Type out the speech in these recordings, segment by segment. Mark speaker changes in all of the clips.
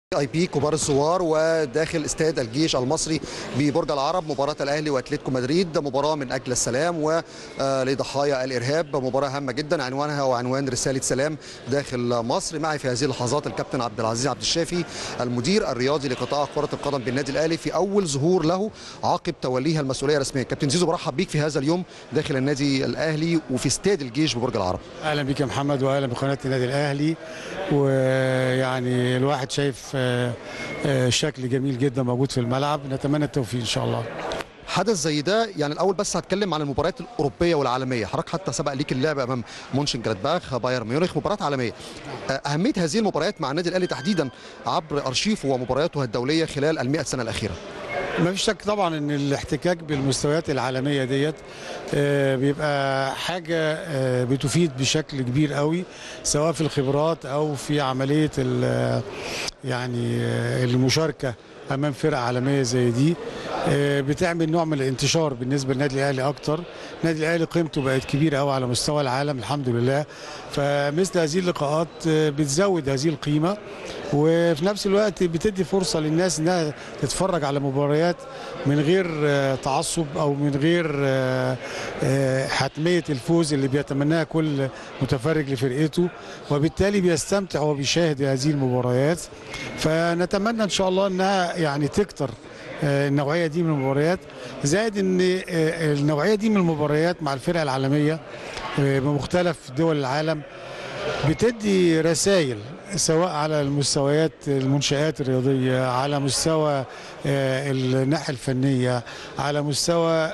Speaker 1: اي بي كبار الثوار وداخل استاد الجيش المصري ببرج العرب مباراه الاهلي واتلتيكو مدريد مباراه من اجل السلام ولضحايا الارهاب مباراه هامه جدا عنوانها وعنوان رساله سلام داخل مصر معي في هذه اللحظات الكابتن عبد العزيز عبد الشافي المدير الرياضي لقطاع كره القدم بالنادي الاهلي في اول ظهور له عقب توليها المسؤوليه الرسميه كابتن زيزو برحب بيك في هذا اليوم داخل النادي الاهلي وفي استاد الجيش ببرج العرب
Speaker 2: اهلا بك يا محمد واهلا بقناه النادي الاهلي ويعني الواحد شايف شكل جميل جدا موجود في الملعب نتمنى التوفيق ان شاء الله
Speaker 1: حدث زي ده يعني الاول بس هتكلم عن المباريات الاوروبيه والعالميه حضرتك حتى سبق ليك اللعب امام مونشن جلادباخ بايرن ميونخ مباريات عالميه اهميه هذه المباريات مع النادي الاهلي تحديدا عبر ارشيفه ومبارياته الدوليه خلال ال سنه الاخيره
Speaker 2: ما فيش شك طبعا ان الاحتكاك بالمستويات العالميه ديت بيبقى حاجه بتفيد بشكل كبير قوي سواء في الخبرات او في عمليه يعني المشاركه امام فرقه عالميه زي دي بتعمل نوع من الانتشار بالنسبه للنادي الاهلي اكتر النادي الاهلي قيمته بقت كبيره قوي على مستوى العالم الحمد لله فمثل هذه اللقاءات بتزود هذه القيمه وفي نفس الوقت بتدي فرصه للناس انها تتفرج على مباريات من غير تعصب او من غير حتميه الفوز اللي بيتمناها كل متفرج لفرقته وبالتالي بيستمتع وهو بيشاهد هذه المباريات فنتمنى ان شاء الله انها يعني تكتر النوعيه دي من المباريات زائد ان النوعيه دي من المباريات مع الفرق العالميه بمختلف دول العالم بتدي رسائل سواء على المستويات المنشآت الرياضية على مستوى الناحية الفنية على مستوى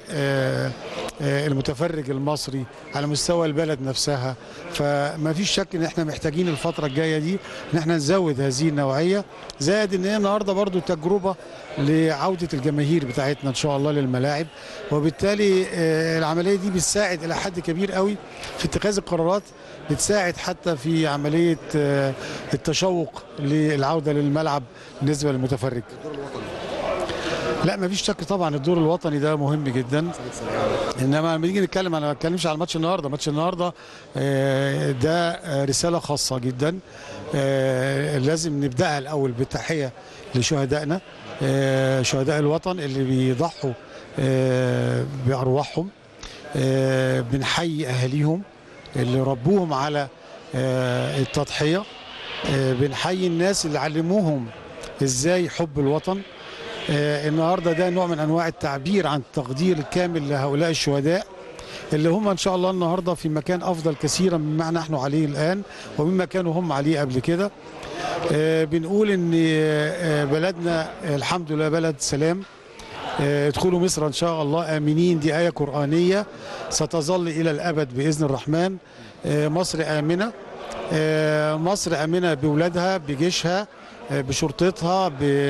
Speaker 2: المتفرج المصري على مستوى البلد نفسها فما فيش شك ان احنا محتاجين الفترة الجاية دي ان احنا نزود هذه النوعية زائد ان هي النهاردة برضو تجربة لعودة الجماهير بتاعتنا ان شاء الله للملاعب وبالتالي العملية دي بتساعد الى حد كبير قوي في اتخاذ القرارات بتساعد حتى في عملية التشوق للعودة للملعب بالنسبة للمتفرج لا ما فيش شك طبعا الدور الوطني ده مهم جدا انما لما نيجي نتكلم انا ما بتكلمش على ماتش النهارده ماتش النهارده ده رساله خاصه جدا لازم نبداها الاول بالتحيه لشهدائنا شهداء الوطن اللي بيضحوا بارواحهم بنحيي اهاليهم اللي ربوهم على التضحيه بنحيي الناس اللي علموهم ازاي حب الوطن النهارده ده نوع من انواع التعبير عن التقدير الكامل لهؤلاء الشهداء اللي هم ان شاء الله النهارده في مكان افضل كثيرا مما نحن عليه الان ومما كانوا هم عليه قبل كده بنقول ان بلدنا الحمد لله بلد سلام ادخلوا مصر ان شاء الله امنين دي ايه قرانيه ستظل الى الابد باذن الرحمن مصر امنه مصر امنه باولادها بجيشها بشرطتها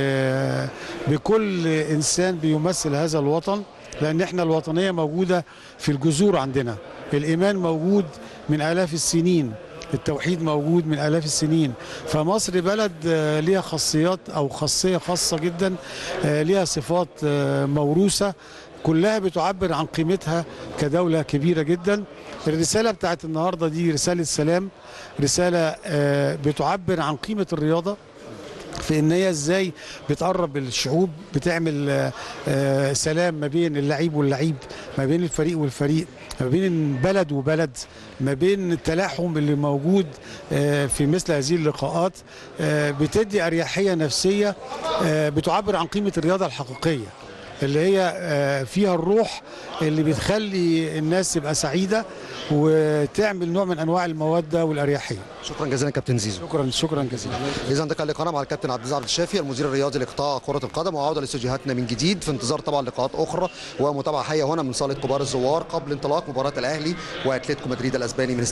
Speaker 2: بكل انسان بيمثل هذا الوطن لان احنا الوطنيه موجوده في الجذور عندنا الايمان موجود من الاف السنين التوحيد موجود من الاف السنين فمصر بلد ليها خاصيات او خاصيه خاصه جدا ليها صفات موروثه كلها بتعبر عن قيمتها كدوله كبيره جدا الرساله بتاعت النهارده دي رساله سلام رساله بتعبر عن قيمه الرياضه في ان هي ازاي بتقرب الشعوب بتعمل سلام ما بين اللعيب واللعيب ما بين الفريق والفريق ما بين بلد وبلد ما بين التلاحم اللي موجود في مثل هذه اللقاءات بتدي اريحيه نفسيه بتعبر عن قيمه الرياضه الحقيقيه اللي هي فيها الروح اللي بتخلي الناس تبقى سعيده وتعمل نوع من انواع الموده والاريحيه.
Speaker 1: شكرا جزيلا كابتن زيزو.
Speaker 2: شكرا شكرا جزيلا.
Speaker 1: اذا ده كان لقاءنا مع الكابتن عبد العزيز عبد الشافي المدير الرياضي لقطاع كره القدم وعوده لاستديوهاتنا من جديد في انتظار طبعا لقاءات اخرى ومتابعه حيه هنا من صاله كبار الزوار قبل انطلاق مباراه الاهلي واتلتيكو مدريد الاسباني من